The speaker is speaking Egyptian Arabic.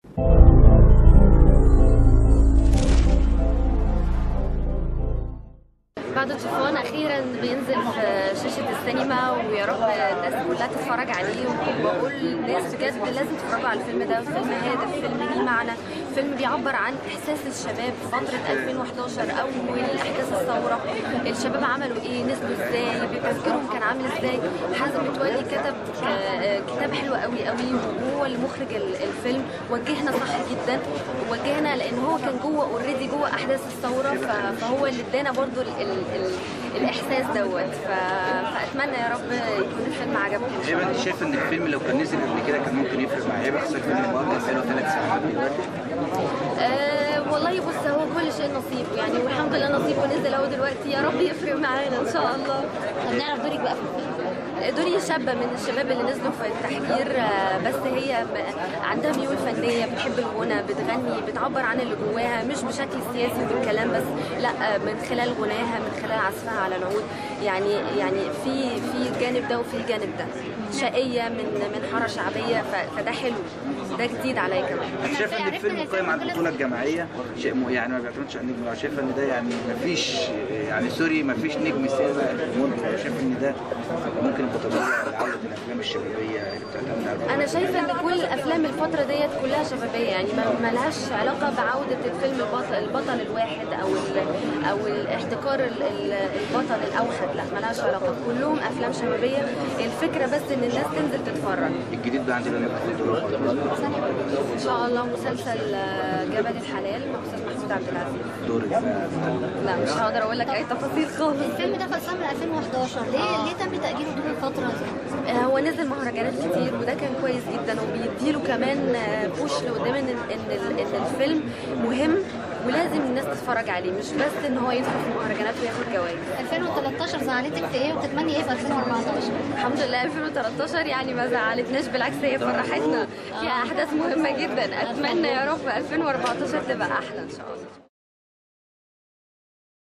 بعد الطوفان اخيرا بينزل في شاشه السينما ويا رب الناس كلها تتفرج عليه وبقول للناس بجد لازم تتفرجوا على الفيلم ده فيلم هادف فيلم ليه معنى فيلم بيعبر عن احساس الشباب في فتره 2011 اول احداث الثوره الشباب عملوا ايه نزلوا ازاي تفكيرهم كان عامل ازاي حازم متولي كتب كتاب حلو قوي قوي وهو المخرج الفيلم وجهنا صح جدا وجهنا لان هو كان جوه اوريدي جوه احداث الثوره فهو اللي ادانا برضو ال ال ال الاحساس دوت فاتمنى يا رب يكون الفيلم عجبكم ان شاء هبه الله انت شايف ان الفيلم لو كان نزل قبل كده كان ممكن يفرق مع هبه خاصه الفيلم المؤجل بقاله ثلاث ساعات دلوقتي أه والله بص هو كل شيء نصيب يعني والحمد لله نصيبه نزل اهو دلوقتي يا رب يفرق معانا ان شاء الله طب نعرف دورك بقى في الفيلم دوري شابة من الشباب اللي نزلوا في التحرير آه، بس هي ب- عندها ميول فنية بتحب الغنى بتغني بتعبر عن اللي جواها مش بشكل سياسي بالكلام بس لا آه، من خلال غناها من خلال عزفها على العود يعني يعني في في الجانب ده وفي الجانب ده شقية من من حارة شعبية ف- فده حلو ده جديد عليا كمان انت شايف ان الفيلم قائم على البطوله الجماعيه شيء م- يعني ما بيعتمدش على النجم شايف ان ده يعني ما فيش يعني سوري ما فيش نجم سابق المنتج شايف ان ده ممكن يبقى طبيعي لعوده الافلام الشبابيه اللي بتعتمد على البطولة. انا شايفه ان كل افلام الفتره ديت كلها شبابيه يعني ما ما لهاش علاقه بعوده الفيلم البطل البطل الواحد او ال او الاحتكار ال- ال- البطل الاوحد لا ما لهاش علاقه كلهم افلام شبابيه الفكره بس ان الناس تنزل تتفرج الجديد بقى عندنا نبقى في دور ان شاء الله مسلسل آه، جبل الحلال مع استاذ محمود عبد العزيز دور لا مش هقدر اقول لك اي تفاصيل خالص الفيلم ده فلسفه من 2011 ليه ليه تم تاجيله طول الفتره دي؟ آه، هو نزل مهرجانات كتير وده كان كويس جدا وبيديله كمان آه، بوش لقدام ان ان ال- ان الفيلم مهم ولازم الناس تتفرج عليه مش بس ان هو يدخل في مهرجانات وياخد جوائز 2013 زعلتك في ايه وتتمني ايه في 2014 الحمد لله 2013 يعني ما زعلتناش بالعكس هي فرحتنا فيها احداث مهمه جدا اتمنى يا رب 2014 تبقى احلى ان شاء الله